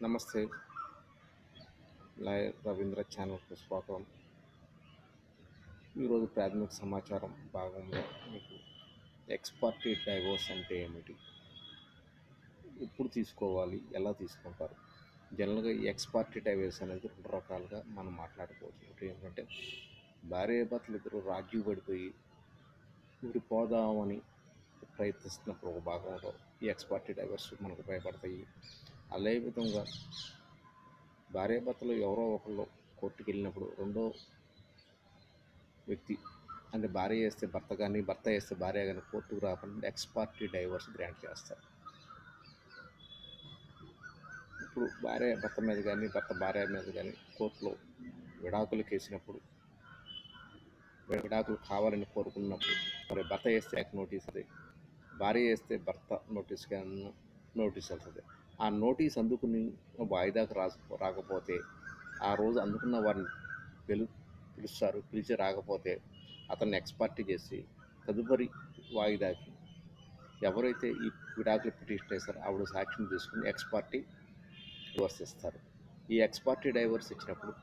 నమస్తే లాయర్ రవీంద్ర ఛానల్కు స్వాగతం ఈరోజు ప్రాథమిక సమాచారం భాగంలో మీకు ఎక్స్పార్టీ డైవోర్స్ అంటే ఏమిటి ఎప్పుడు తీసుకోవాలి ఎలా తీసుకుంటారు జనరల్గా ఈ ఎక్స్పార్టీ డైవోర్స్ అనేది రెండు రకాలుగా మనం మాట్లాడుకోవచ్చు ఒకటి ఏంటంటే భార్య భర్తలు ఇద్దరు రాజీ పడిపోయి విడిపోదామని ప్రయత్నిస్తున్నప్పుడు ఒక భాగంలో ఈ ఎక్స్పార్టీ డైవర్స్ మనకు ఉపయోగపడతాయి అదే విధంగా భార్యాభర్తలు ఎవరో ఒకళ్ళు కోర్టుకు వెళ్ళినప్పుడు రెండో వ్యక్తి అంటే భార్య చేస్తే భర్త కానీ భర్త చేస్తే భార్య కానీ కోర్టుకు రాకుండా ఎక్స్పార్టీ డైవర్స్ గ్రాంట్ చేస్తారు ఇప్పుడు భార్య భర్త మీద కానీ భర్త భార్య మీద కానీ కోర్టులో విడాకులు కేసినప్పుడు విడాకులు కావాలని కోరుకున్నప్పుడు మరి భర్త చేస్తే యాక్ట్ నోటీస్ అది భార్య చేస్తే భర్త నోటీస్ కానీ నోటీస్ వెళ్తుంది ఆ నోటీస్ అందుకుని వాయిదాకు రా రాకపోతే ఆ రోజు అందుకున్న వారిని పిలు పిలుస్తారు పిలిచి రాకపోతే అతన్ని ఎక్స్పర్టీ చేసి తదుపరి వాయిదాకి ఎవరైతే ఈ విడాకులు పిటిషన్ వేస్తారో ఆవిడ సాక్ష్యం తీసుకుని ఎక్స్పర్టీ డైవర్స్ ఇస్తారు ఈ ఎక్స్పర్టీ డైవర్స్ ఇచ్చినప్పుడు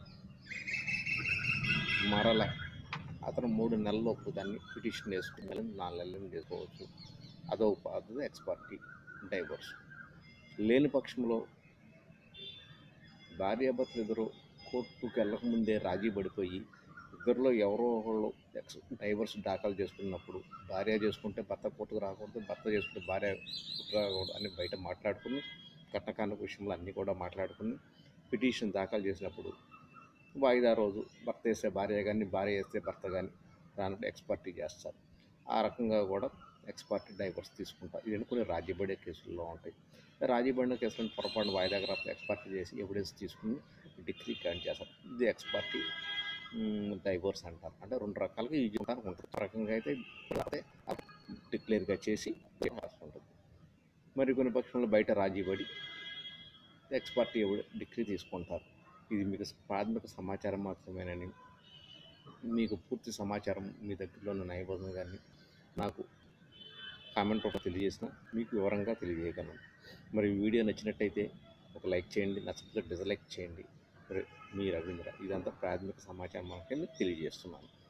మరల అతను మూడు నెలలలోపు దాన్ని పిటిషన్ వేసుకుని నాలుగు నెలలు చేసుకోవచ్చు అదో పద్ధతి ఎక్స్పర్టీ డైవర్స్ లేని పక్షంలో భార్యాభర్తలు ఇద్దరు కోర్టుకు వెళ్ళకముందే రాజీ పడిపోయి ఇద్దరిలో ఎవరో ఒకళ్ళు ఎక్స్ డైవర్స్ దాఖలు చేసుకున్నప్పుడు భార్య చేసుకుంటే భర్త కోర్టుకు రాకూడదు భర్త చేసుకుంటే భార్య కోర్టుకు రాకూడదు అని బయట మాట్లాడుకుని కట్నకాండ విషయంలో అన్నీ కూడా మాట్లాడుకుని పిటిషన్ దాఖలు చేసినప్పుడు వాయిదా రోజు భర్త వేస్తే భార్య కానీ భార్య వేస్తే భర్త కానీ దాంట్లో ఎక్స్పర్టీ చేస్తారు ఆ రకంగా కూడా ఎక్స్పర్టీ డైవర్స్ తీసుకుంటారు ఇది కొన్ని రాజీపడే కేసుల్లో ఉంటాయి రాజీపడిన కేసులను పొరపాటు వాయిదా గ్రాఫ్ ఎక్స్పర్టీ చేసి ఎవిడెన్స్ తీసుకుని డిగ్రీ గ్రాంట్ చేస్తారు ఇది ఎక్స్పర్టీ డైవర్స్ అంటారు అంటే రెండు రకాలుగా యూజ్ ఉంటారు ఉంటుంది ఒక రకంగా అయితే డిక్లేర్గా చేసి ఉంటుంది మరి కొన్ని పక్షంలో బయట రాజీపడి ఎక్స్పర్టీ ఎవడు డిగ్రీ తీసుకుంటారు ఇది మీకు ప్రాథమిక సమాచారం మాత్రమేనని మీకు పూర్తి సమాచారం మీ దగ్గరలో ఉన్న న్యాయబోధన కానీ నాకు కామెంట్ రూపంలో తెలియజేసిన మీకు వివరంగా తెలియజేయగలను మరి ఈ వీడియో నచ్చినట్టయితే ఒక లైక్ చేయండి నచ్చకపోతే డిస్లైక్ చేయండి మరి మీ రవీంద్ర ఇదంతా ప్రాథమిక సమాచారం మాత్రమే తెలియజేస్తున్నాను